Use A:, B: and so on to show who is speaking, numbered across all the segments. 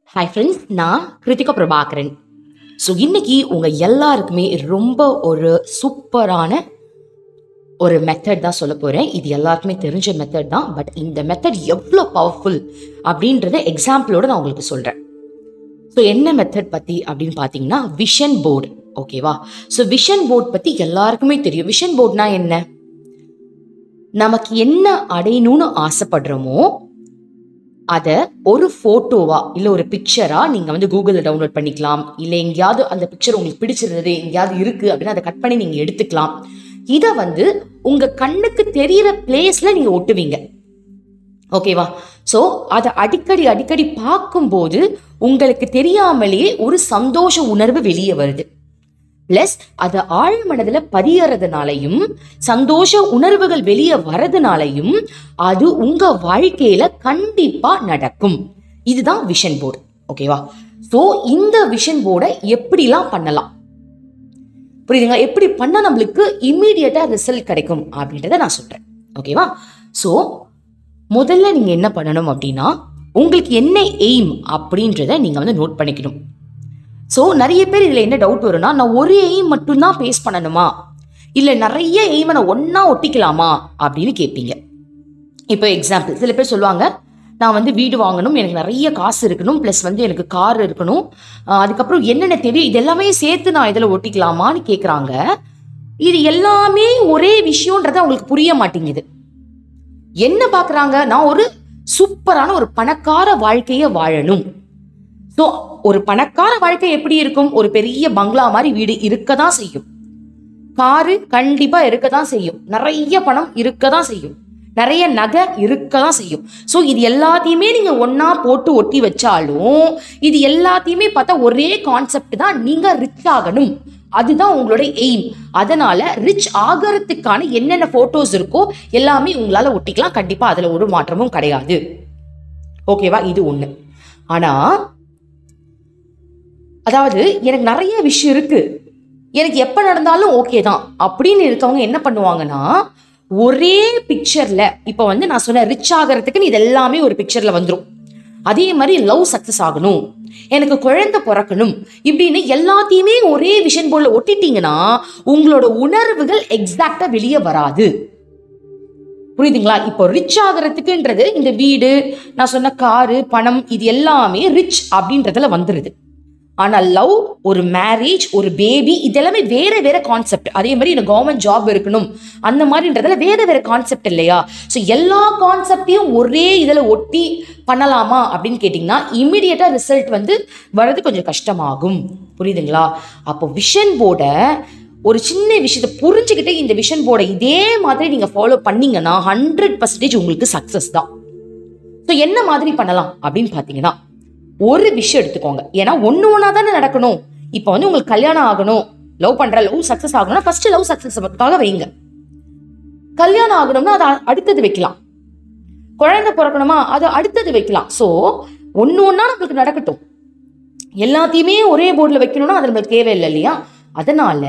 A: hi friends நான் Kiruthika Prabhakaran so இன்னைக்கு உங்கள் எல்லாருக்குமே ரொம்ப ஒரு சூப்பரான ஒரு மெத்தட் தான் சொல்ல போகிறேன் இது எல்லாருக்குமே தெரிஞ்ச மெத்தட் தான் பட் இந்த மெத்தட் எவ்வளோ பவர்ஃபுல் அப்படின்றத எக்ஸாம்பிளோட நான் உங்களுக்கு சொல்கிறேன் ஸோ என்ன மெத்தட் பற்றி அப்படின்னு பார்த்தீங்கன்னா விஷன் போர்டு ஓகேவா ஸோ விஷன் போர்டு பற்றி எல்லாருக்குமே தெரியும் விஷன் போர்டுனா என்ன நமக்கு என்ன அடையணும்னு ஆசைப்படுறோமோ அதை ஒரு ஃபோட்டோவா இல்லை ஒரு பிக்சரா நீங்கள் வந்து கூகுளில் டவுன்லோட் பண்ணிக்கலாம் இல்லை எங்கேயாவது அந்த பிக்சர் உங்களுக்கு பிடிச்சிருந்தது எங்கேயாவது இருக்கு அப்படின்னு அதை கட் பண்ணி நீங்கள் எடுத்துக்கலாம் இதை வந்து உங்கள் கண்ணுக்கு தெரியிற பிளேஸில் நீங்கள் ஒட்டுவீங்க ஓகேவா ஸோ அதை அடிக்கடி அடிக்கடி பார்க்கும்போது உங்களுக்கு தெரியாமலேயே ஒரு சந்தோஷ உணர்வு வெளியே வருது பிளஸ் அது ஆழ் மனதில் பதியறதுனாலையும் சந்தோஷ உணர்வுகள் வெளியே வரதுனாலையும் அது உங்க வாழ்க்கையில கண்டிப்பா நடக்கும் இதுதான் விஷன் போர்டு ஓகேவா ஸோ இந்த விஷன் போர்டை எப்படிலாம் பண்ணலாம் புரியுதுங்களா எப்படி பண்ணா நம்மளுக்கு இம்மீடியட்டா ரிசல்ட் கிடைக்கும் அப்படின்றத நான் சொல்றேன் ஓகேவா ஸோ முதல்ல நீங்க என்ன பண்ணணும் அப்படின்னா உங்களுக்கு என்ன எய்ம் அப்படின்றத நீங்க வந்து நோட் பண்ணிக்கணும் ஸோ நிறைய பேர் இதில் என்ன டவுட் வரும்னா நான் ஒரு எய்ம் மட்டும்தான் பேஸ் பண்ணணுமா இல்லை நிறைய எய்மை நான் ஒன்றா ஒட்டிக்கலாமா அப்படின்னு கேட்பீங்க இப்போ எக்ஸாம்பிள் சில பேர் சொல்லுவாங்க நான் வந்து வீடு வாங்கணும் எனக்கு நிறைய காசு இருக்கணும் ப்ளஸ் வந்து எனக்கு கார் இருக்கணும் ஆஹ் அதுக்கப்புறம் என்னென்ன தெரியும் இது எல்லாமே சேர்த்து நான் இதில் ஒட்டிக்கலாமான்னு கேட்குறாங்க இது எல்லாமே ஒரே விஷயம்ன்றது அவங்களுக்கு புரிய மாட்டேங்குது என்ன பார்க்குறாங்க நான் ஒரு சூப்பரான ஒரு பணக்கார வாழ்க்கையை வாழணும் ஸோ ஒரு பணக்கார வாழ்க்கை எப்படி இருக்கும் ஒரு பெரிய பங்களா மாதிரி வீடு இருக்க தான் செய்யும் காரு கண்டிப்பா இருக்க தான் செய்யும் நிறைய பணம் இருக்க தான் செய்யும் நிறைய நகை இருக்க தான் செய்யும் ஸோ இது எல்லாத்தையுமே நீங்க ஒண்ணா போட்டு ஒட்டி வச்சாலும் இது எல்லாத்தையுமே பார்த்தா ஒரே கான்செப்ட் தான் நீங்க ரிச் ஆகணும் அதுதான் உங்களோட எய்ம் அதனால ரிச் ஆகிறதுக்கான என்னென்ன போட்டோஸ் இருக்கோ எல்லாமே உங்களால ஒட்டிக்கலாம் கண்டிப்பா அதுல ஒரு மாற்றமும் கிடையாது ஓகேவா இது ஒண்ணு ஆனா அதாவது எனக்கு நிறைய விஷயம் இருக்கு எனக்கு எப்ப நடந்தாலும் ஓகே தான் அப்படின்னு இருக்கவங்க என்ன பண்ணுவாங்கன்னா ஒரே பிக்சர்ல இப்ப வந்து நான் சொன்ன ரிச் ஆகிறதுக்கு இது எல்லாமே ஒரு பிக்சர்ல வந்துரும் அதே மாதிரி லவ் சக்சஸ் ஆகணும் எனக்கு குழந்தை பிறக்கணும் இப்படின்னு எல்லாத்தையுமே ஒரே விஷன் போல ஒட்டிட்டீங்கன்னா உங்களோட உணர்வுகள் எக்ஸாக்டா வெளியே வராது புரியுதுங்களா இப்போ ரிச் ஆகிறதுக்குன்றது இந்த வீடு நான் சொன்ன காரு பணம் இது எல்லாமே ரிச் அப்படின்றதுல வந்துருது ஆனா லவ் ஒரு மேரேஜ் ஒரு பேபி இதெல்லாமே வேற வேற கான்செப்ட் அதே மாதிரி எனக்கு கவர்மெண்ட் ஜாப் இருக்கணும் அந்த மாதிரின்றதுல வேற வேற கான்செப்ட் இல்லையா ஸோ எல்லா கான்செப்டையும் ஒரே இதில் ஒட்டி பண்ணலாமா அப்படின்னு கேட்டிங்கன்னா இம்மிடியட்டா ரிசல்ட் வந்து வர்றது கொஞ்சம் கஷ்டமாகும் புரியுதுங்களா அப்போ விஷன் போர்டை ஒரு சின்ன விஷயத்தை புரிஞ்சுக்கிட்டு இந்த விஷன் போர்டை இதே மாதிரி நீங்க ஃபாலோ பண்ணீங்கன்னா ஹண்ட்ரட் பர்சன்டேஜ் உங்களுக்கு சக்சஸ் தான் ஸோ என்ன மாதிரி பண்ணலாம் அப்படின்னு பார்த்தீங்கன்னா ஒரு விஷயம் எடுத்துக்கோங்க ஏன்னா ஒன்று ஒன்றா தானே நடக்கணும் இப்போ வந்து உங்களுக்கு கல்யாணம் ஆகணும் லவ் பண்ற லவ் சக்ஸஸ் ஆகணும்னா ஃபர்ஸ்ட் லவ் சக்ஸஸ்க்காக வைங்க கல்யாணம் ஆகணும்னா அதை அடுத்தது வைக்கலாம் குழந்தை பிறக்கணுமா அதை அடுத்தது வைக்கலாம் ஸோ ஒன்று ஒன்றா நம்மளுக்கு நடக்கட்டும் எல்லாத்தையுமே ஒரே போர்டில் வைக்கணும்னா அது நம்மளுக்கு தேவையில்லை இல்லையா அதனால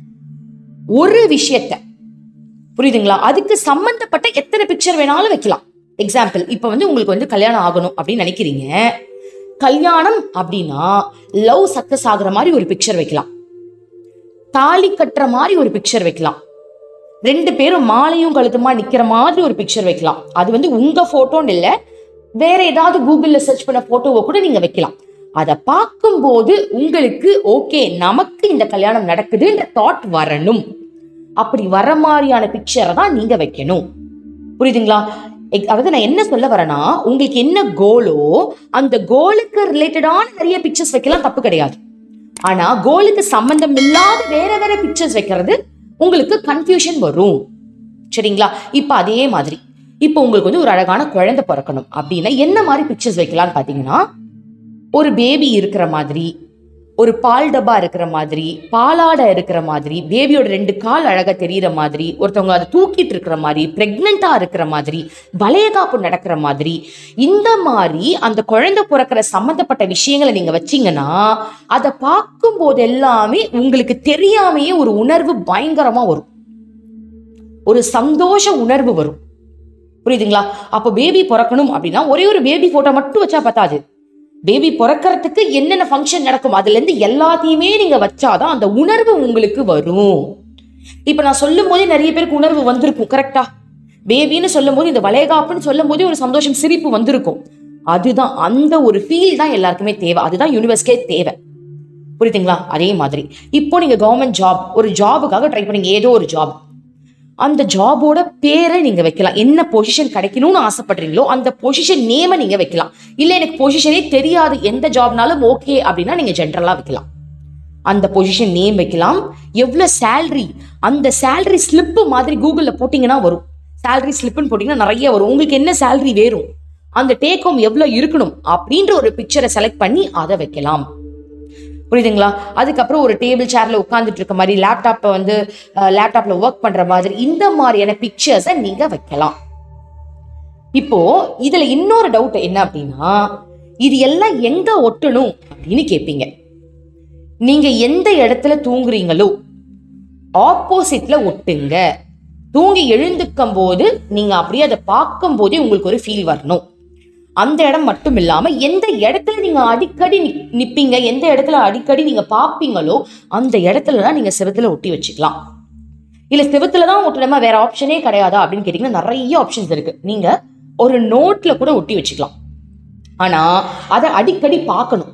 A: ஒரு விஷயத்த புரியுதுங்களா அதுக்கு சம்பந்தப்பட்ட எத்தனை பிக்சர் வேணாலும் வைக்கலாம் எக்ஸாம்பிள் இப்போ வந்து உங்களுக்கு வந்து கல்யாணம் ஆகணும் அப்படின்னு நினைக்கிறீங்க கல்யாணம் அப்படின்னா லவ் சக்சஸ் ஆகுற மாதிரி ஒரு பிக்சர் வைக்கலாம் தாலி கட்டுற மாதிரி ஒரு பிக்சர் வைக்கலாம் ரெண்டு பேரும் மாலையும் கழுத்துமா நிக்கிற மாதிரி ஒரு பிக்சர் வைக்கலாம் அது வந்து உங்க போட்டோன்னு இல்லை வேற ஏதாவது கூகுள்ல சர்ச் பண்ண போட்டோவை கூட நீங்க வைக்கலாம் அதை பார்க்கும்போது உங்களுக்கு ஓகே நமக்கு இந்த கல்யாணம் நடக்குதுன்ற தாட் வரணும் அப்படி வர மாதிரியான பிக்சரை தான் நீங்க வைக்கணும் புரியுதுங்களா எக்- அதாவது நான் என்ன சொல்ல வரேன்னா உங்களுக்கு என்ன கோலோ அந்த கோலுக்கு ரிலேட்டடான நிறைய பிக்சர்ஸ் வைக்கலாம் தப்பு கிடையாது ஆனா கோலுக்கு சம்பந்தம் இல்லாத வேற வேற பிக்சர்ஸ் வைக்கிறது உங்களுக்கு கன்ஃபியூஷன் வரும் சரிங்களா இப்போ அதே மாதிரி இப்போ உங்களுக்கு வந்து ஒரு அழகான குழந்தை பிறக்கணும் அப்படின்னா என்ன மாதிரி பிக்சர்ஸ் வைக்கலாம்னு பார்த்தீங்கன்னா ஒரு பேபி இருக்கிற மாதிரி ஒரு பால் டப்பா இருக்கிற மாதிரி பாலாடை இருக்கிற மாதிரி பேபியோட ரெண்டு கால் அழகா தெரியிற மாதிரி ஒருத்தவங்க அதை தூக்கிட்டு இருக்கிற மாதிரி பிரெக்னெண்டா இருக்கிற மாதிரி வளையகாப்பு நடக்கிற மாதிரி இந்த மாதிரி அந்த குழந்தை பிறக்கிற சம்பந்தப்பட்ட விஷயங்களை நீங்க வச்சீங்கன்னா அதை பார்க்கும் போது எல்லாமே உங்களுக்கு தெரியாமையே ஒரு உணர்வு பயங்கரமா வரும் ஒரு சந்தோஷ உணர்வு வரும் புரியுதுங்களா அப்போ பேபி பிறக்கணும் அப்படின்னா ஒரே ஒரு பேபி போட்டோ மட்டும் வச்சா பத்தாது பேபி பிறக்கறதுக்கு என்னென்ன ஃபங்க்ஷன் நடக்கும் அதுல இருந்து எல்லாத்தையுமே நீங்க வச்சாதான் அந்த உணர்வு உங்களுக்கு வரும் இப்ப நான் சொல்லும் போதே நிறைய பேருக்கு உணர்வு வந்திருக்கும் கரெக்டா பேபின்னு சொல்லும் போது இந்த வளைகாப்புன்னு சொல்லும் போதே ஒரு சந்தோஷம் சிரிப்பு வந்திருக்கும் அதுதான் அந்த ஒரு ஃபீல் தான் எல்லாருக்குமே தேவை அதுதான் யூனிவர்ஸ்க்கே தேவை புரியுதுங்களா அதே மாதிரி இப்போ நீங்க கவர்மெண்ட் ஜாப் ஒரு ஜாபுக்காக ட்ரை பண்ணீங்க ஏதோ ஒரு ஜாப் அந்த ஜாபோட பேரை நீங்க வைக்கலாம் என்ன பொசிஷன் கிடைக்கணும்னு ஆசைப்படுறீங்களோ அந்த பொசிஷன் நேமை நீங்க வைக்கலாம் இல்ல எனக்கு பொசிஷனே தெரியாது எந்த ஜாப்னாலும் ஓகே அப்படின்னா நீங்க ஜென்ரலா வைக்கலாம் அந்த பொசிஷன் நேம் வைக்கலாம் எவ்வளவு சேலரி அந்த சேலரி ஸ்லிப்பு மாதிரி கூகுள்ல போட்டீங்கன்னா வரும் சேலரி ஸ்லிப்னு போட்டீங்கன்னா நிறைய வரும் உங்களுக்கு என்ன சேலரி வேணும் அந்த டேக் ஹோம் எவ்வளவு இருக்கணும் அப்படின்ற ஒரு பிக்சரை செலக்ட் பண்ணி அதை வைக்கலாம் புரியுதுங்களா அதுக்கப்புறம் ஒரு டேபிள் சேர்ல உட்காந்துட்டு இருக்க மாதிரி லேப்டாப்பை வந்து லேப்டாப்ல ஒர்க் பண்ற மாதிரி இந்த மாதிரியான பிக்சர்ஸை நீங்க வைக்கலாம் இப்போ இதுல இன்னொரு டவுட் என்ன அப்படின்னா இது எல்லாம் எங்க ஒட்டணும் அப்படின்னு கேட்பீங்க நீங்க எந்த இடத்துல தூங்குறீங்களோ ஆப்போசிட்ல ஒட்டுங்க தூங்கி எழுந்துக்கும் போது நீங்க அப்படியே அதை பார்க்கும் போதே உங்களுக்கு ஒரு ஃபீல் வரணும் அந்த இடம் மட்டும் இல்லாம எந்த இடத்துல நீங்க அடிக்கடி நிப்- நிப்பீங்க எந்த இடத்துல அடிக்கடி நீங்க பாப்பீங்களோ அந்த இடத்துல தான் நீங்க செவத்துல ஒட்டி வச்சுக்கலாம் இல்ல செவத்துல தான் ஒட்டணுமா வேற ஆப்ஷனே கிடையாதா அப்படின்னு கேட்டீங்கன்னா நிறைய ஆப்ஷன்ஸ் இருக்கு நீங்க ஒரு நோட்ல கூட ஒட்டி வச்சுக்கலாம் ஆனா அதை அடிக்கடி பார்க்கணும்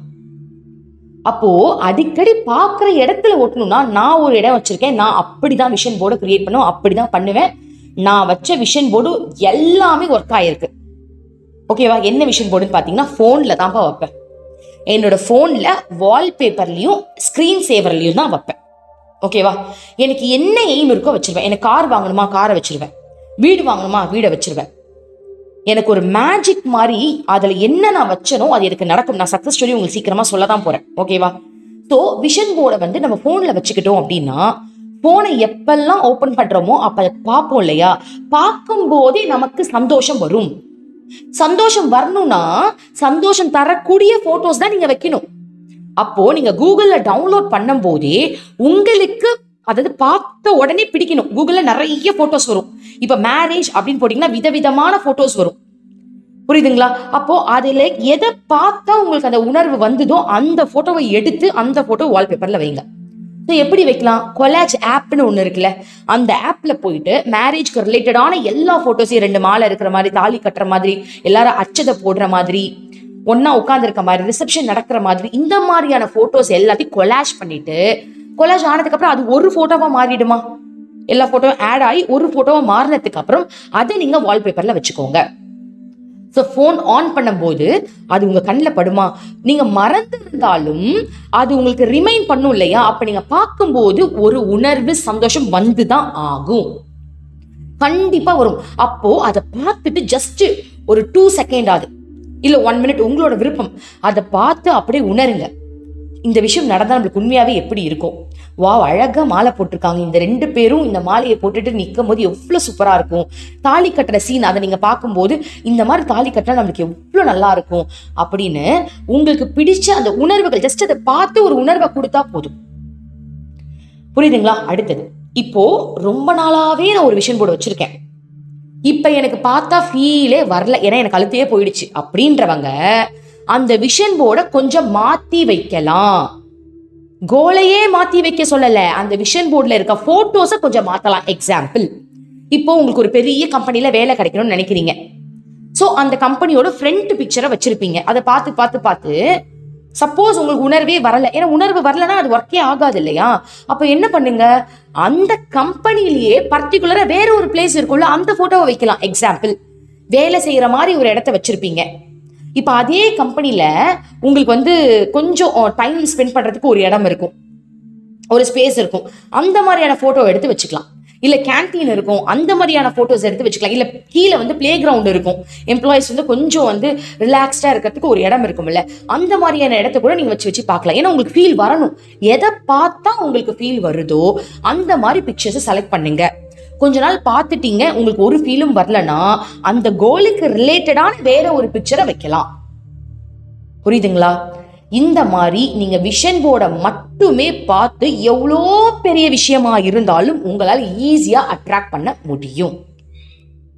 A: அப்போ அடிக்கடி பார்க்குற இடத்துல ஒட்டணும்னா நான் ஒரு இடம் வச்சிருக்கேன் நான் அப்படிதான் விஷன் போர்டு கிரியேட் பண்ணுவேன் அப்படிதான் பண்ணுவேன் நான் வச்ச விஷன் போர்டு எல்லாமே ஒர்க் ஆயிருக்கு ஓகேவா என்ன விஷன் போர்டுன்னு பார்த்தீங்கன்னா ஃபோனில் தான்ப்பா வைப்பேன் என்னோட ஃபோனில் வால்பேப்பர்லையும் ஸ்க்ரீன் சேவர்லையும் தான் வைப்பேன் ஓகேவா எனக்கு என்ன எய்ம் இருக்கோ வச்சிருவேன் எனக்கு கார் வாங்கணுமா காரை வச்சிருவேன் வீடு வாங்கணுமா வீடை வச்சிருவேன் எனக்கு ஒரு மேஜிக் மாதிரி அதில் என்ன நான் வச்சனோ அது எனக்கு நடக்கும் நான் சக்ஸஸ் ஸ்டோரி உங்களுக்கு சீக்கிரமாக சொல்ல தான் போகிறேன் ஓகேவா ஸோ விஷன் போர்டை வந்து நம்ம ஃபோனில் வச்சுக்கிட்டோம் அப்படின்னா ஃபோனை எப்பெல்லாம் ஓப்பன் பண்ணுறோமோ அப்போ அதை பார்ப்போம் இல்லையா பார்க்கும்போதே நமக்கு சந்தோஷம் வரும் சந்தோஷம் வரணும்னா சந்தோஷம் தரக்கூடிய போட்டோஸ் தான் நீங்க வைக்கணும் அப்போ நீங்க கூகுள்ல டவுன்லோட் பண்ணும் போதே உங்களுக்கு அதாவது பார்த்த உடனே பிடிக்கணும் கூகுள்ல நிறைய போட்டோஸ் வரும் இப்ப மேரேஜ் அப்படின்னு போட்டீங்கன்னா விதவிதமான போட்டோஸ் வரும் புரியுதுங்களா அப்போ அதுல எதை பார்த்தா உங்களுக்கு அந்த உணர்வு வந்ததோ அந்த போட்டோவை எடுத்து அந்த போட்டோ வால்பேப்பர்ல வைங்க ஸோ எப்படி வைக்கலாம் கொலாஜ் ஆப்னு ஒன்று இருக்குல்ல அந்த ஆப்ல போயிட்டு மேரேஜ்க்கு ரிலேட்டடான எல்லா ஃபோட்டோஸையும் ரெண்டு மாலை இருக்கிற மாதிரி தாலி கட்டுற மாதிரி எல்லாரும் அச்சதை போடுற மாதிரி ஒண்ணா உட்காந்துருக்க மாதிரி ரிசப்ஷன் நடக்கிற மாதிரி இந்த மாதிரியான ஃபோட்டோஸ் எல்லாத்தையும் கொலாஜ் பண்ணிட்டு கொலாஜ் ஆனதுக்கு அப்புறம் அது ஒரு ஃபோட்டோவா மாறிடுமா எல்லா ஃபோட்டோவும் ஆட் ஆகி ஒரு ஃபோட்டோவா மாறினதுக்கு அப்புறம் அதை நீங்க வால்பேப்பர்ல வச்சுக்கோங்க ஸோ ஃபோன் ஆன் பண்ணும்போது அது உங்க கண்ணில் படுமா நீங்க மறந்திருந்தாலும் அது உங்களுக்கு ரிமைண்ட் பண்ணும் இல்லையா அப்ப நீங்க பார்க்கும்போது ஒரு உணர்வு சந்தோஷம் வந்துதான் ஆகும் கண்டிப்பா வரும் அப்போ அதை பார்த்துட்டு ஜஸ்ட் ஒரு டூ செகண்ட் ஆகுது இல்ல ஒன் மினிட் உங்களோட விருப்பம் அதை பார்த்து அப்படியே உணருங்க இந்த விஷயம் நடந்தா நம்மளுக்கு உண்மையாவே எப்படி இருக்கும் வாவ் அழகா மாலை போட்டிருக்காங்க இந்த ரெண்டு பேரும் இந்த மாலையை போட்டுட்டு நிற்கும் போது எவ்வளவு சூப்பரா இருக்கும் தாலி கட்டுற சீன் அதை நீங்க பார்க்கும்போது இந்த மாதிரி தாலி கட்டினா நம்மளுக்கு எவ்வளவு நல்லா இருக்கும் அப்படின்னு உங்களுக்கு பிடிச்ச அந்த உணர்வுகள் ஜஸ்ட் அதை பார்த்து ஒரு உணர்வை கொடுத்தா போதும் புரியுதுங்களா அடுத்தது இப்போ ரொம்ப நாளாவே நான் ஒரு விஷயம் போர்டு வச்சிருக்கேன் இப்ப எனக்கு பார்த்தா ஃபீலே வரல ஏன்னா எனக்கு அழுத்தையே போயிடுச்சு அப்படின்றவங்க அந்த விஷன் போர்டை கொஞ்சம் மாத்தி வைக்கலாம் கோலையே மாத்தி வைக்க சொல்லல அந்த விஷன் போர்டில் இருக்க போட்டோஸை கொஞ்சம் மாத்தலாம் எக்ஸாம்பிள் இப்போ உங்களுக்கு ஒரு பெரிய கம்பெனில வேலை கிடைக்கணும்னு நினைக்கிறீங்க ஸோ அந்த கம்பெனியோட ஃப்ரண்ட் பிக்சரை வச்சிருப்பீங்க அதை பார்த்து பார்த்து பார்த்து சப்போஸ் உங்களுக்கு உணர்வே வரல ஏன்னா உணர்வு வரலன்னா அது ஒர்க்கே ஆகாது இல்லையா அப்போ என்ன பண்ணுங்க அந்த கம்பெனிலேயே பர்டிகுலரா வேற ஒரு பிளேஸ் இருக்கும்ல அந்த போட்டோவை வைக்கலாம் எக்ஸாம்பிள் வேலை செய்யற மாதிரி ஒரு இடத்த வச்சிருப்பீங்க இப்போ அதே கம்பெனில உங்களுக்கு வந்து கொஞ்சம் டைம் ஸ்பெண்ட் பண்றதுக்கு ஒரு இடம் இருக்கும் ஒரு ஸ்பேஸ் இருக்கும் அந்த மாதிரியான போட்டோ எடுத்து வச்சுக்கலாம் இல்ல கேண்டீன் இருக்கும் அந்த மாதிரியான போட்டோஸ் எடுத்து வச்சுக்கலாம் இல்ல கீழே வந்து பிளே கிரவுண்ட் இருக்கும் எம்ப்ளாயிஸ் வந்து கொஞ்சம் வந்து ரிலாக்ஸ்டா இருக்கிறதுக்கு ஒரு இடம் இருக்கும்ல அந்த மாதிரியான இடத்த கூட நீங்க வச்சு வச்சு பார்க்கலாம் ஏன்னா உங்களுக்கு ஃபீல் வரணும் எதை பார்த்தா உங்களுக்கு ஃபீல் வருதோ அந்த மாதிரி பிக்சர்ஸை செலக்ட் பண்ணுங்க கொஞ்ச நாள் பார்த்துட்டீங்க உங்களுக்கு ஒரு ஃபீலும் வரலனா அந்த கோலுக்கு ரிலேட்டடான வேற ஒரு பிக்சரை வைக்கலாம் புரியுதுங்களா இந்த மாதிரி நீங்க விஷன் போர்டை மட்டுமே பார்த்து எவ்வளோ பெரிய விஷயமா இருந்தாலும் உங்களால் ஈஸியா அட்ராக்ட் பண்ண முடியும்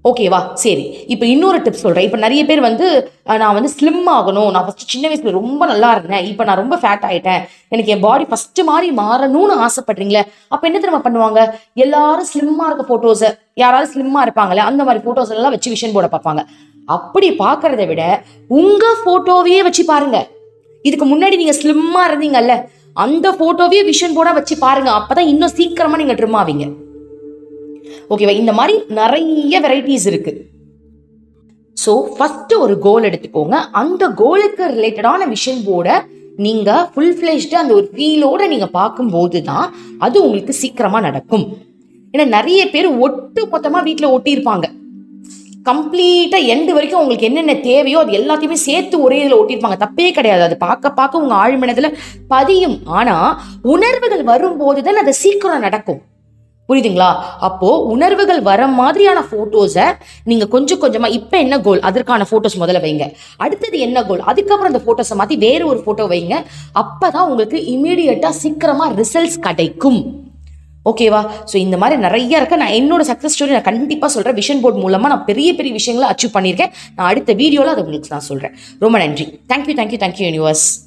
A: ஓகேவா சரி இப்போ இன்னொரு டிப்ஸ் சொல்கிறேன் இப்போ நிறைய பேர் வந்து அஹ், நான் வந்து ஸ்லிம் ஆகணும் நான் ஃபஸ்ட்டு சின்ன வயசில் ரொம்ப நல்லா இருந்தேன் இப்போ நான் ரொம்ப ஃபேட் ஆயிட்டேன் எனக்கு என் பாடி ஃபஸ்ட்டு மாதிரி மாறணும்னு ஆசைப்படுறீங்களே அப்போ என்ன தெரியுமா பண்ணுவாங்க எல்லாரும் ஸ்லிம்மாக இருக்க ஃபோட்டோஸை யாராவது ஸ்லிம்மாக இருப்பாங்களே அந்த மாதிரி ஃபோட்டோஸ் எல்லாம் வச்சு விஷன் போர்டை பார்ப்பாங்க அப்படி பார்க்கறத விட உங்கள் ஃபோட்டோவையே வச்சு பாருங்க இதுக்கு முன்னாடி நீங்கள் ஸ்லிம்மாக இருந்தீங்கல்ல அந்த ஃபோட்டோவையே விஷன் போர்டாக வச்சு பாருங்க அப்பதான் இன்னும் சீக்கிரமாக நீங்கள் ட்ரிம் ஆவீங்க ஓகேவா இந்த மாதிரி நிறைய வெரைட்டிஸ் இருக்கு ஸோ ஃபர்ஸ்ட் ஒரு கோல் எடுத்துக்கோங்க அந்த கோலுக்கு ரிலேட்டடான விஷன் போர்டை நீங்க ஃபுல் ஃபிளெஷ்டு அந்த ஒரு ஃபீலோட நீங்க பார்க்கும்போது தான் அது உங்களுக்கு சீக்கிரமா நடக்கும் ஏன்னா நிறைய பேர் ஒட்டு மொத்தமா வீட்டில் ஒட்டியிருப்பாங்க கம்ப்ளீட்டா எண்டு வரைக்கும் உங்களுக்கு என்னென்ன தேவையோ அது எல்லாத்தையுமே சேர்த்து ஒரே இதில் ஒட்டியிருப்பாங்க தப்பே கிடையாது அது பார்க்க பார்க்க உங்க ஆழ்மனதுல பதியும் ஆனா உணர்வுகள் வரும்போது தான் அது சீக்கிரம் நடக்கும் புரியுதுங்களா அப்போ உணர்வுகள் வர மாதிரியான போட்டோஸை நீங்க கொஞ்சம் கொஞ்சமா இப்ப என்ன கோல் அதற்கான போட்டோஸ் முதல்ல வைங்க அடுத்தது என்ன கோல் அதுக்கப்புறம் அந்த போட்டோஸை மாத்தி வேற ஒரு போட்டோ வைங்க அப்பதான் உங்களுக்கு இமீடியட்டா சீக்கிரமா ரிசல்ட்ஸ் கிடைக்கும் ஓகேவா ஸோ இந்த மாதிரி நிறைய இருக்கு நான் என்னோட சக்ஸஸ் ஸ்டோரி நான் கண்டிப்பாக சொல்கிறேன் விஷன் போர்ட் மூலமாக நான் பெரிய பெரிய விஷயங்களை அச்சீவ் பண்ணியிருக்கேன் நான் அடுத்த வீடியோவில் அதை உங்களுக்கு நான் சொல்கிறேன் ரொம்ப நன்றி தேங்க்யூ தேங்க்யூ தேங்க்யூ யூனிவர்ஸ்